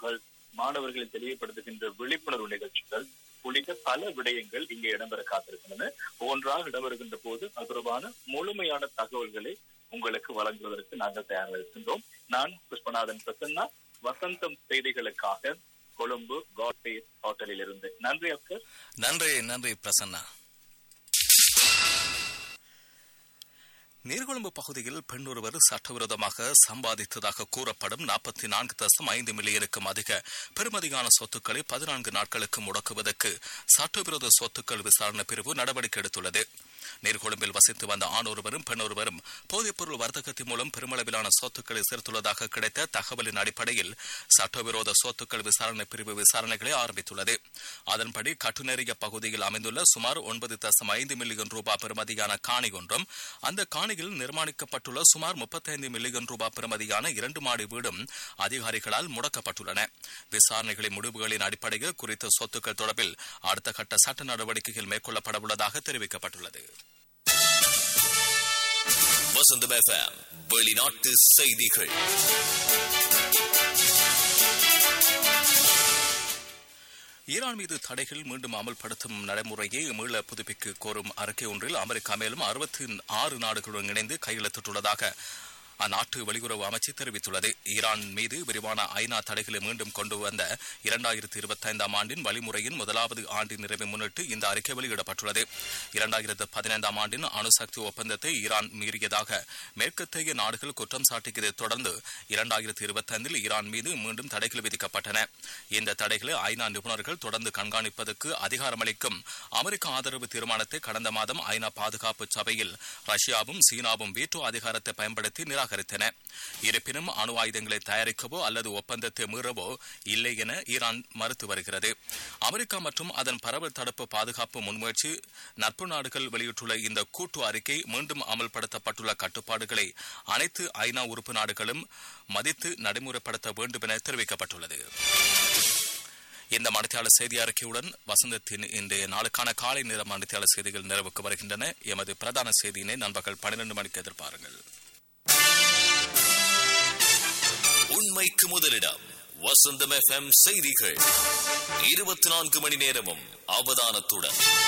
நிகழ்வுகள் மாணவர்களை தெளிவுபடுத்துகின்ற விழிப்புணர்வு நிகழ்ச்சிகள் உள்ளிட்ட பல விடயங்கள் இங்கே இடம்பெற காத்திருக்கின்றன ஒவ்வொன்றாக இடம்பெறுகின்ற போது அது தொடர்பான முழுமையான தகவல்களை உங்களுக்கு வழங்குவதற்கு நாங்கள் தயாராக இருக்கின்றோம் நான் புஷ்பநாதன் பிரசன்னா வசந்தம் செய்திகளுக்காக கொழும்பு காட்பே ஹோட்டலில் இருந்து நன்றி அப்கர் நன்றி நன்றி பிரசன்னா நீர்கொழும்பு பகுதியில் பெண் ஒருவர் சட்டவிரோதமாக சம்பாதித்ததாக கூறப்படும் நாற்பத்தி நான்கு தசம் ஐந்து மில்லியனுக்கும் அதிக பெருமதியான சொத்துக்களை பதினான்கு நாட்களுக்கு முடக்குவதற்கு சட்டவிரோத சொத்துக்கள் விசாரணை பிரிவு நடவடிக்கை எடுத்துள்ளது நீர்கொழும்பில் வசித்து வந்த ஆண் ஒருவரும் பெண் ஒருவரும் போதைப்பொருள் வர்த்தகத்தின் மூலம் பெருமளவிலான சொத்துக்களை சேர்த்துள்ளதாக கிடைத்த தகவலின் அடிப்படையில் சட்டவிரோத சொத்துக்கள் விசாரணை பிரிவு விசாரணைகளை ஆரம்பித்துள்ளது அதன்படி கட்டுநெறிய பகுதியில் அமைந்துள்ள சுமார் ஒன்பது தசம் ஐந்து மில்லியன் ரூபாய் பெறுமதியான காணி ஒன்றும் அந்த காணியில் நிர்மாணிக்கப்பட்டுள்ள சுமார் முப்பத்தைந்து மில்லியன் ரூபாய் பெறுமதியான இரண்டு மாடி வீடும் அதிகாரிகளால் முடக்கப்பட்டுள்ளன விசாரணைகளின் முடிவுகளின் அடிப்படையில் குறித்த சொத்துக்கள் தொடர்பில் அடுத்த கட்ட சட்ட நடவடிக்கைகள் மேற்கொள்ளப்பட உள்ளதாக தெரிவிக்கப்பட்டுள்ளது வசந்தம் எஃப்எம் வெளிநாட்டு செய்திகள் ஈரான் மீது தடைகள் மீண்டும் அமல்படுத்தும் நடைமுறையை மீள புதுப்பிக்க கோரும் அறிக்கை ஒன்றில் அமெரிக்கா மேலும் அறுபத்தி ஆறு நாடுகளுடன் இணைந்து கையெழுத்திட்டுள்ளதாக அந்நாட்டு வெளியுறவு அமைச்சு தெரிவித்துள்ளது ஈரான் மீது விரிவான ஐநா தடைகளை மீண்டும் கொண்டு வந்த இரண்டாயிரத்தி இருபத்தி ஐந்தாம் ஆண்டின் வழிமுறையின் முதலாவது ஆண்டின் நிறைவை முன்னிட்டு இந்த அறிக்கை வெளியிடப்பட்டுள்ளது இரண்டாயிரத்து பதினைந்தாம் ஆண்டின் அணுசக்தி ஒப்பந்தத்தை ஈரான் மீறியதாக மேற்கத்திய நாடுகள் குற்றம் சாட்டியதைத் தொடர்ந்து இரண்டாயிரத்தி இருபத்தி ஐந்தில் ஈரான் மீது மீண்டும் தடைகள் விதிக்கப்பட்டன இந்த தடைகளை ஐநா நிபுணர்கள் தொடர்ந்து கண்காணிப்பதற்கு அதிகாரமளிக்கும் அமெரிக்க ஆதரவு தீர்மானத்தை கடந்த மாதம் ஐநா பாதுகாப்பு சபையில் ரஷ்யாவும் சீனாவும் வீட்டோ அதிகாரத்தை பயன்படுத்தி நிராகரித்தன இருப்பினும் அணு ஆயுதங்களை தயாரிக்கவோ அல்லது ஒப்பந்தத்தை மீறவோ இல்லை என ஈரான் மறுத்து வருகிறது அமெரிக்கா மற்றும் அதன் பரவல் தடுப்பு பாதுகாப்பு முன்முயற்சி நட்பு நாடுகள் வெளியிட்டுள்ள இந்த கூட்டு அறிக்கை மீண்டும் அமல்படுத்தப்பட்டுள்ள கட்டுப்பாடுகளை அனைத்து ஐநா உறுப்பு நாடுகளும் மதித்து நடைமுறைப்படுத்த வேண்டும் என தெரிவிக்கப்பட்டுள்ளது இந்த மணித்தியாளர் செய்தி அறிக்கையுடன் வசந்தத்தின் இன்றைய நாளுக்கான காலை நேர மணித்தியாளர் செய்திகள் நிறைவுக்கு வருகின்றன எமது பிரதான செய்தியினை நண்பர்கள் பன்னிரண்டு மணிக்கு எதிர்பாருங்கள் உண்மைக்கு முதலிடம் வசந்தம் எஃப்எம் செய்திகள் இருபத்தி நான்கு மணி நேரமும் அவதானத்துடன்